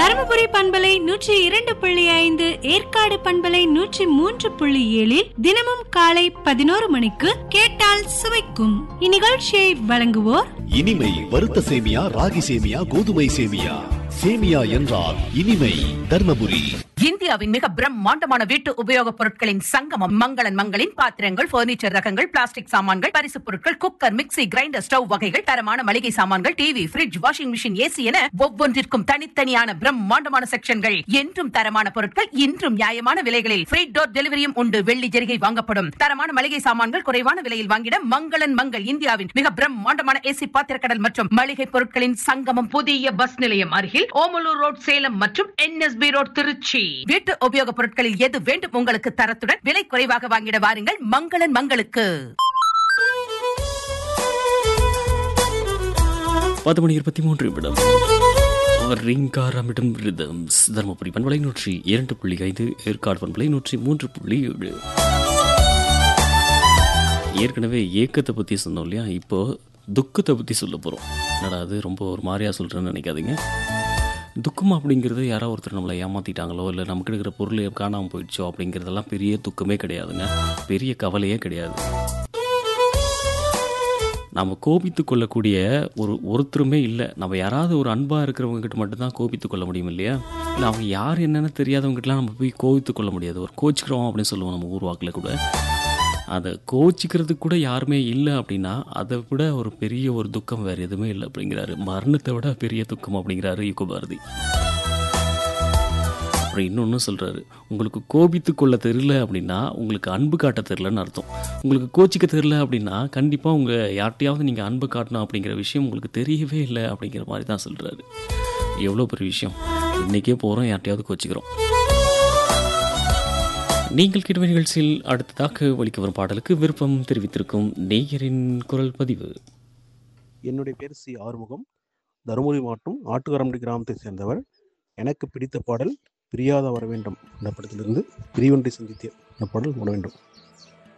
தருமபுரி பண்பலை நூற்றி இரண்டு புள்ளி ஐந்து ஏற்காடு பண்பலை நூற்றி மூன்று புள்ளி ஏழில் தினமும் காலை பதினோரு மணிக்கு கேட்டால் சுவைக்கும் இந்நிகழ்ச்சியை வழங்குவோர் இனிமை வறுத்த சேமியா ராகி சேமியா கோதுமை சேமியா சேமியா என்றால் இனிமை தர்மபுரி இந்தியாவின் மிக பிரம்மாண்டமான வீட்டு உபயோகப் பொருட்களின் சங்கமம் மங்களன் மங்களின் பாத்திரங்கள் பர்னிச்சர் ரகங்கள் பிளாஸ்டிக் சாமான்கள் பரிசுப் பொருட்கள் குக்கர் மிக்ஸி கிரைண்டர் ஸ்டவ் வகைகள் தரமான மளிகை சாமான்கள் TV fridge washing machine AC என ஒவ்வொன்றிற்கும் தனித்தனியான பிரம்மாண்டமான செக்ஷன்கள் என்றும் தரமான பொருட்கள் இன்றும் நியாயமான விலைகளில் ஃப்ரீ டோர் டெலிவரியும் உண்டு வெள்ளி ஜெரிகை வாங்கப்படும் தரமான மளிகை சாமான்கள் குறைவான விலையில் வாங்கிட மங்களன் மங்கள் இந்தியாவின் மிக பிரம்மாண்டமான ஏசி பாத்திரக்கடல் மற்றும் மளிகை பொருட்களின் சங்கமம் புதிய பஸ் நிலையம் அருகில் ஓமலூர் ரோட் சேலம் மற்றும் என்எஸ்பி ரோட் திருச்சி வீட்டு உபயோகப் பொருட்களில் எது வேண்டும் உங்களுக்கு தரத்துடன் விலை குறைவாக வாங்கிட வாருங்கள் மங்களன் மங்களுக்கு பத்து மணி இருபத்தி மூன்று நிமிடம் ரிங்காரமிடம் ரிதம்ஸ் தருமபுரி பண்பலை நூற்றி இரண்டு புள்ளி ஐந்து ஏற்காடு பண்பலை நூற்றி மூன்று புள்ளி ஏழு ஏற்கனவே ஏக்கத்தை பற்றி சொன்னோம் இல்லையா இப்போ துக்கத்தை பற்றி சொல்ல போகிறோம் என்னடா அது ரொம்ப ஒரு மாதிரியா சொல்கிறேன்னு நினைக்காதீங்க துக்கம் அப்படிங்கிறது யாரோ ஒருத்தர் நம்மளை ஏமாற்றிட்டாங்களோ இல்லை நமக்கு இருக்கிற பொருள் காணாமல் போயிடுச்சோ அப்படிங்கிறதெல்லாம் பெரிய துக்கமே கிடையாதுங்க பெரிய கவலையே கிடையாது நம்ம கோபித்து கொள்ளக்கூடிய ஒரு ஒருத்தருமே இல்லை நம்ம யாராவது ஒரு அன்பாக இருக்கிறவங்க கிட்ட மட்டும்தான் கோபித்து கொள்ள முடியும் இல்லையா இல்லை அவங்க யார் என்னன்னு தெரியாதவங்ககிட்டலாம் நம்ம போய் கோபித்து கொள்ள முடியாது ஒரு கோச்சிக்கிறோம் அப்படின்னு சொல்லுவோம் நம்ம ஊர் வாக்கில் கூட அதை கோச்சிக்கிறதுக்கு கூட யாருமே இல்லை அப்படின்னா அதை விட ஒரு பெரிய ஒரு துக்கம் வேறு எதுவுமே இல்லை அப்படிங்கிறாரு மரணத்தை விட பெரிய துக்கம் அப்படிங்கிறாரு யுக பாரதி அப்புறம் இன்னொன்று சொல்கிறாரு உங்களுக்கு கோபித்து கொள்ள தெரியல அப்படின்னா உங்களுக்கு அன்பு காட்ட தெரிலன்னு அர்த்தம் உங்களுக்கு கோச்சிக்க தெரில அப்படின்னா கண்டிப்பாக உங்கள் யார்கிட்டையாவது நீங்கள் அன்பு காட்டணும் அப்படிங்கிற விஷயம் உங்களுக்கு தெரியவே இல்லை அப்படிங்கிற மாதிரி தான் சொல்கிறாரு எவ்வளோ பெரிய விஷயம் இன்றைக்கே போகிறோம் யார்கிட்டையாவது கோச்சிக்கிறோம் நீங்கள் கேட்ட நிகழ்ச்சியில் அடுத்ததாக ஒலிக்க வரும் பாடலுக்கு விருப்பம் தெரிவித்திருக்கும் நேயரின் குரல் பதிவு என்னுடைய பேர் சி ஆறுமுகம் தருமபுரி மாவட்டம் ஆட்டுக்காரம்பட்டி கிராமத்தை சேர்ந்தவர் எனக்கு பிடித்த பாடல் பிரியாத வர வேண்டும் என்ற படத்திலிருந்து பிரிவொன்றை சந்தித்தேன் இந்த பாடல் வர வேண்டும்